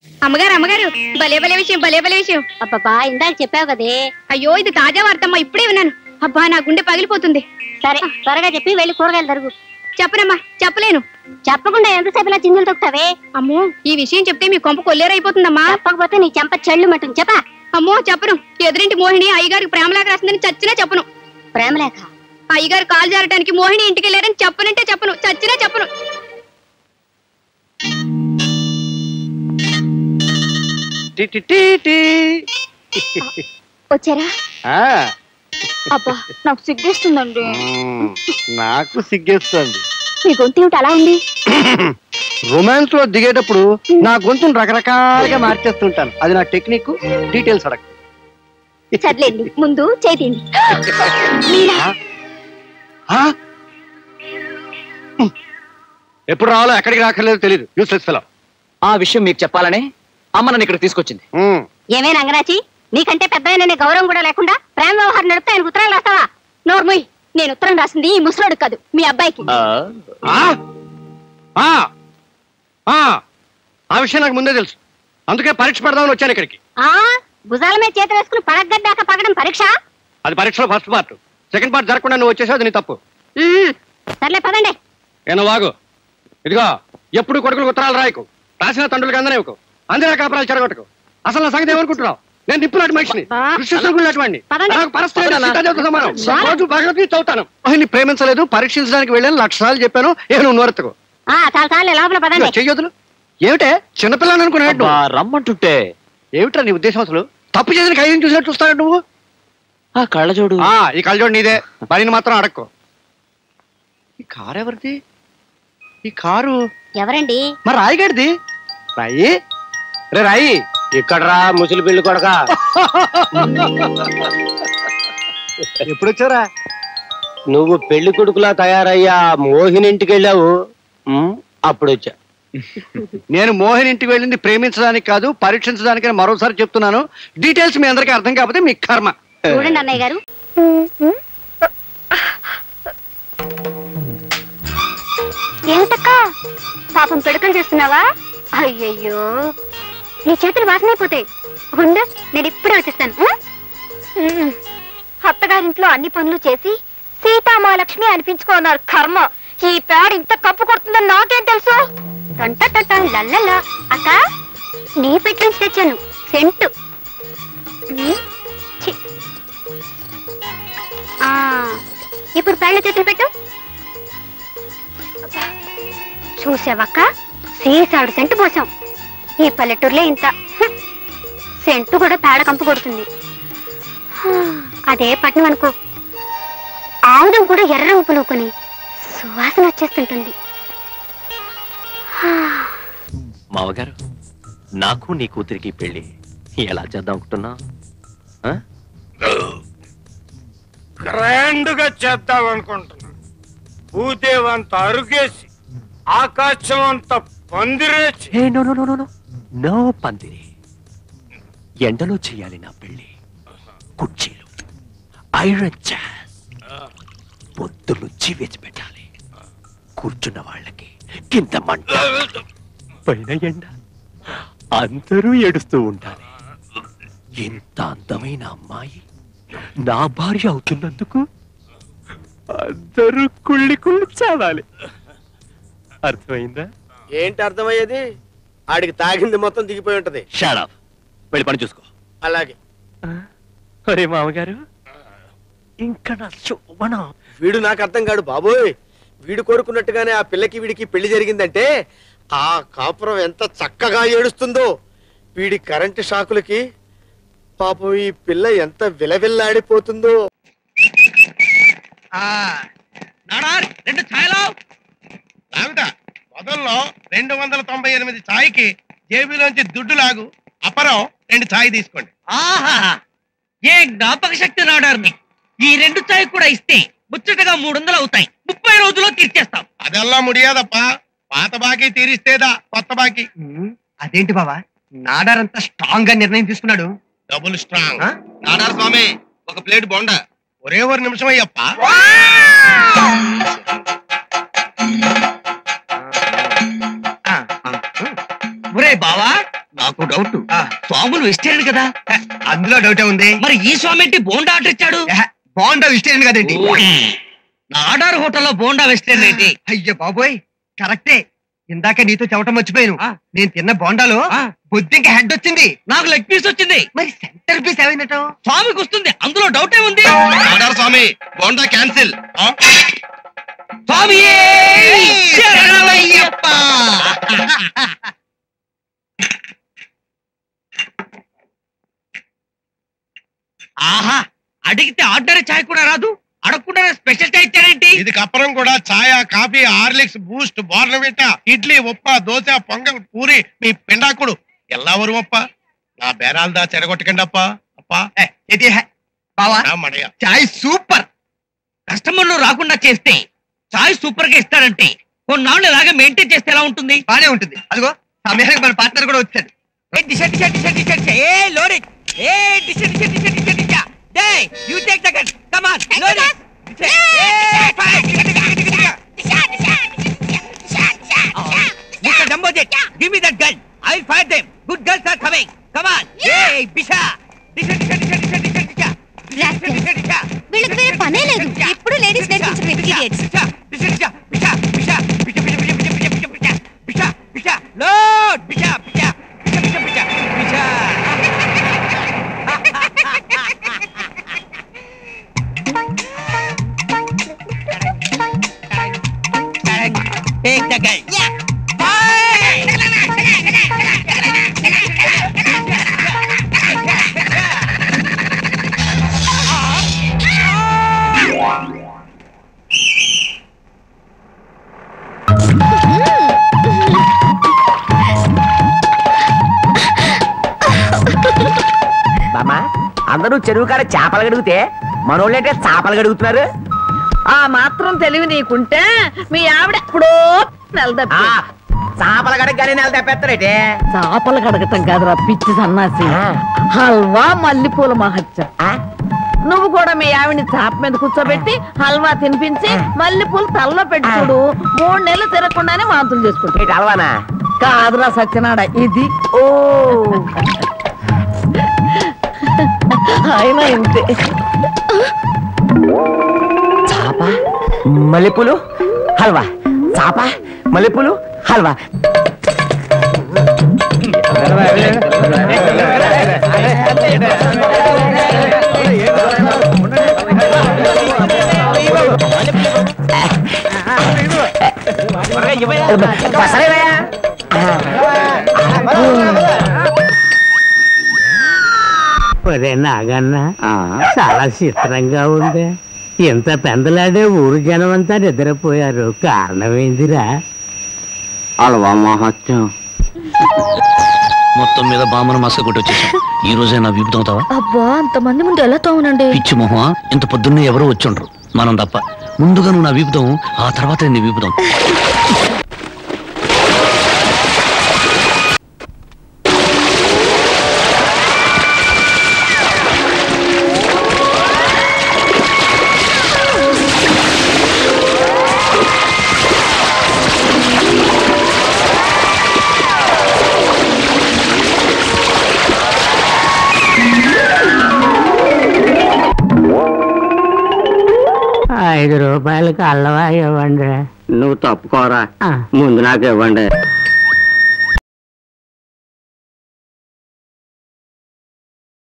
అమ్మగారు అమ్మగారు భలే భలే విషయం భలే భలే విషయం అబ్బబ్బా ఇందాక చెప్పావు కదే అయ్యో ఇది తాజా వార్తమ్మా ఇప్పుడే విన్నాను అబ్బా నా గుండె పగిలిపోతుంది సరే త్వరగా చెప్పి వెళ్ళి కూరగాయలు తరుగు చెప్పనమ్మా చెప్పలేను చెప్పకుండా ఎంతసేపు ఇలా చిందులు తొక్కుతావే అమ్మో ఈ విషయం చెప్తే మీ కొంప కొల్లేరైపోతుందమ్మా చెప్పకపోతే నీ చెంప చెల్లు మటుంది చెప్పా అమ్మో చెప్పను ఎదురింటి మోహిని అయ్యగారికి ప్రేమలాగా రాసిందని చచ్చినా చెప్పను ప్రేమలేఖ అయ్యగారు కాలు జారడానికి మోహిని ఇంటికి వెళ్ళారని చెప్పనంటే చెప్పను చచ్చినా చెప్పను టి టి టి టి. వచ్చారా ఆ, అబ్బా నాకు సిగ్గేస్తుందండి మ్మ్, నాకు సిగ్గేస్తుంది మీ గొంతు ఏమిటి అలా ఉంది రొమాన్స్ లో దిగేటప్పుడు నా గొంతును రకరకాలుగా మార్చేస్తుంటాను అది నా టెక్నిక్ డీటెయిల్స్ అడగ సర్లేండి ముందు చేతింది ఆ? ఎప్పుడు రావాలో ఎక్కడికి రాకర్లేదో తెలియదు యూస్లెస్ ఫెలో ఆ విషయం మీకు చెప్పాలనే అమ్మ నన్ను ఇక్కడికి తీసుకొచ్చింది ఏమే రంగరాచి నీకంటే పెద్ద ఆయన గౌరవం కూడా లేకుండా ప్రేమ వ్యవహారం నడిపితే ఆయన ఉత్తరాలు రాస్తావా నోర్మయ్ నేను ఉత్తరం రాసింది ఈ ముసలోడు కాదు మీ అబ్బాయికి ఆ? ఆ! ఆ! ఆ విషయం నాకు ముందే తెలుసు అందుకే పరీక్ష పెడదామని వచ్చాను ఇక్కడికి ఆ భుజాల మీద చేతి వేసుకుని పడగడ్డాక పగడం పరీక్ష అది పరీక్షలో ఫస్ట్ పార్ట్ సెకండ్ పార్ట్ జరగకుండా నువ్వు వచ్చేసావు అది నీ తప్పు ఉమ్, సర్లే పదండి ఏనో వాగు ఇదిగో ఎప్పుడు కొడుకులకు ఉత్తరాలు రాయకు రాసిన తండ్రులకు అందనేవకు అందిన కాపరాలు చెడగొట్టకు అసలు నా సంగతి ఏమనుకుంటున్నావు నేను నిప్పులాంటి మనిషిని కృష్ణుడు వాడిని పదండి. నాకు పరస్పరం సీతాదేవితో సమానం రోజు భగవద్గీత చదువుతాను ఆయన్ని ప్రేమించలేదు పరీక్షించడానికి వెళ్ళాను లక్ష సార్లు చెప్పాను ఏ నువ్వు నోరెత్తుకో ఆ చాలా చాలే లోపల పదండి చెయ్యొద్దులు ఏమిటే చిన్నపిల్లని అనుకున్నాడు అబ్బా, రమ్మంటుంటే ఏమిట్రా నీ ఉద్దేశం అసలు తప్పు చేసిన ఖైదీని చూసినట్టు చూస్తాడు నువ్వు ఆ కళ్ళజోడు ఆ ఈ కళ్ళజోడు నీదే బడిని మాత్రం అడక్కో ఈ కారు ఎవరిది ఈ కారు ఎవరండి మరి రాయిగడిది రాయి రే రాయి ఇక్కడరా ముసలి పెళ్లి కొడక ఎప్పుడు వచ్చారా నువ్వు పెళ్లి కొడుకులా తయారయ్యా మోహిని ఇంటికి వెళ్ళావు ఉమ్, అప్పుడు వచ్చా నేను మోహన్ ఇంటికి వెళ్ళింది ప్రేమించడానికి కాదు పరీక్షించడానికి మరోసారి చెప్తున్నాను డీటెయిల్స్ మీ అందరికీ అర్థం కాకపోతే మీ కర్మ చూడండి అన్నయ్య గారు ఏమిటక్క పాపం పిడకలు చేస్తున్నావా అయ్యయ్యో నీ చేతులు వాసనైపోతాయి ఉండు నేను ఇప్పుడే వచ్చేస్తాను ఉం? ఉం. అత్తగారింట్లో అన్ని పనులు చేసి సీతామాలక్ష్మి అనిపించుకున్నారు కర్మ ఈ పేడ ఇంత కప్పు కొడుతుందని నాకేం తెలుసు టంట టంట లల్లలా అక్క నీ పెట్టి నుంచి తెచ్చాను సెంటు ఉం? ఛీ. ఆ, ఇప్పుడు పేళ్ళ చేతులు పెట్టు చూసావక్క సీసాడు సెంటు పోసాం ఈ పల్లెటూరులో ఇంత హ్మ్. సెంటు కూడా పేడ కంపు కొడుతుంది హా, అదే పట్నం అనుకో ఆముదం కూడా ఎర్ర రంగు పులుకొని సువాసన వచ్చేస్తుంటుంది హా. మావగారు నాకు నీ కూతురికి పెళ్లి ఎలా చేద్దాం అనుకుంటున్నా గ్రాండ్ గా చేద్దాం అనుకుంటున్నా భూదేవంత అరుగేసి ఆకాశం అంత పందిరేసి no no no no no పందిరి ఎండలో చేయాలి నా పెళ్లి కుర్చీలు ఐరన్ చైర్స్ పొద్దులు చీవేసి పెట్టాలి కూర్చున్న వాళ్ళకి కింద మంట పైన ఎండ అందరూ ఏడుస్తూ ఉండాలి ఇంత అందమైన అమ్మాయి నా భార్య అవుతున్నందుకు అందరూ కుళ్ళి కుళ్ళి చావాలి అర్థమైందా ఏంటి అర్థమయ్యేది ఆడికి తాగింది మొత్తం దిగిపోయి ఉంటది షాడప్ వెళ్ళి పని చూసుకో అలాగే అరే మామగారు ఇంకా నా శోభనం వీడు నాకు అర్థం కాడు బాబోయ్ వీడు కోరుకున్నట్టుగానే ఆ పిల్లకి వీడికి పెళ్లి జరిగిందంటే ఆ కాపురం ఎంత చక్కగా ఏడుస్తుందో వీడి కరెంటు షాకులకి పాపం ఈ పిల్ల ఎంత విలవిల్లాడిపోతుందో రెండు ఛాయలు మొదల్లో రెండు వందల తొంభై ఎనిమిది ఛాయ్కి జేబులోంచి దుడ్డు లాగు అపరం రెండు ఛాయ్ తీసుకోండి ఆహా ఏ జ్ఞాపక శక్తి నాడారు ఈ రెండు చాయ్ కూడా ఇస్తే ముచ్చటగా మూడు వందలు అవుతాయి ముప్పై రోజుల్లో తీర్చేస్తాం అదెల్లా ముడియాదప్పా పాత బాకీ తీరిస్తేదా కొత్త బాకీ అదేంటి బావా నాడారంతా స్ట్రాంగ్ గా నిర్ణయం తీసుకున్నాడు డబుల్ స్ట్రాంగ్ నాడార్ స్వామి ఒక ప్లేట్ బొండ ఒరే ఒక నిమిషం అయ్యప్ప ఒరే బావా నాకు డౌట్ స్వాములు వెజిటేరియన్ కదా అందులో డౌటే ఉంది మరి ఈ స్వామి ఏంటి బోండా ఆర్డర్ ఇచ్చాడు బాగుంటా ఇష్టం కదండి నాడార్ హోటల్లో బోండా వెజిటేరియన్ ఏంటి అయ్యో బాబోయ్ కరెక్టే ఇందాక నీతో చెప్పటం మర్చిపోయాను ఆ. నేను తిన్న బోండాలో ఆ. బొద్దింక హెడ్ వచ్చింది నాకు లెగ్ పీస్ వచ్చింది మరి సెంటర్ పీస్ ఏమైనట్టు స్వామికి వస్తుంది అందులో డౌట్ ఏముంది స్వామి బోండా క్యాన్సిల్ స్వామి శరణమయ్యప్ప. ఆహా అడిగితే ఆర్డర్ చాయ్ కూడా రాదు అడగకుండా స్పెషల్ చాయ్ ఇచ్చారేంటి ఇది కప్పరం కూడా ఛాయ coffee Horlicks Boost Bournvita idli ఉప్ప దోశ పొంగల్ పూరి మీ పిండాకుడు ఎల్లవరు అప్ప నా బేరాలదా చెడగొట్టకండి అప్ప అప్ప బావా నా మడయ చాయ్ సూపర్ కస్టమర్లు రాకుండా చేస్తే చాయ్ సూపర్ గా ఇస్తారంటే కొన్నాళ్ళు ఇలాగే మెయింటైన్ చేస్తే ఎలా ఉంటుంది బానే ఉంటుంది అదిగో సమయానికి మన పార్ట్నర్ కూడా వచ్చాడు ఏ డిష డిష డిష డిష డిష ఏ లోడ్ ఇట్ ఏ డిష డిష డిష డిష డిష డే you take the gun come on load it Mr. Jumbojet, give me that gun. I will fire them. Good girls are coming. Come on. Hey, Bisha. Disha, disha, disha, disha, disha, disha. Disha, disha, disha. వీళ్ళకి వేరే పనే లేదు ఎప్పుడు ladies నేర్పించడం idiots. Bisha, disha, disha, Bisha, Bisha, Bisha, Bisha, Bisha, Bisha, Bisha, Bisha, Bisha, Bisha, Bisha, Load, Bisha, Bisha, Bisha, Bisha, Bisha, Bisha. Take the gun. Yeah. బామ్మా అందరూ చెరువు కాడ చేపలు గడిగితే మనోళ్ళంటే చేపలు గడుగుతున్నారు ఆ మాత్రం తెలివి నీకుంటే మీ ఆవిడ ఎప్పుడో నెలదప్పి ఆ చేపల గడగని నెల తెప్పేస్తారేటే చేపలు కడగటం కాదురా పిచ్చి సన్నాసి ఆ. హల్వా మల్లెపూల మహత్యం ఆ? నువ్వు కూడా మీ ఆవిడ్ని చాప మీద కూర్చోబెట్టి హల్వా తినిపించి మల్లెపూలు తలలో పెట్టి చూడు మూడు నెలలు తిరగకుండానే వాంతులు చేసుకుంటా ఏంటి అలవానా కాదురా సత్యనాడ ఇది ఓ ఆయన ఇంతే చాప మల్లెపూలు హల్వా చాప మల్లెపూలు హల్వా పసరేవయ్యా? ఒరే నాగన్న చాలా చిత్రంగా ఉంది ఇంత పెందలాడే ఊరు జనం అంతా నిద్రపోయారు కారణమేందిరా హల్వా మహత్యం మొత్తం మీద బామ్మను మసక కొట్టి వచ్చేసాం ఈ రోజే నా విపుతం అవుతావా అబ్బా అంతమంది ముందు ఎలా తోమనండి పిచ్చి మొహమా ఇంత పొద్దున్నే ఎవరో వచ్చుండ్రు మనం తప్ప ముందుగా నువ్వు నా విపుతం ఆ తర్వాత నీ విపుతం ఐదు రూపాయలకి అల్లవా ఇవ్వండి నువ్వు తప్పుకోరా ఆ. ముందు నాకు ఇవ్వండి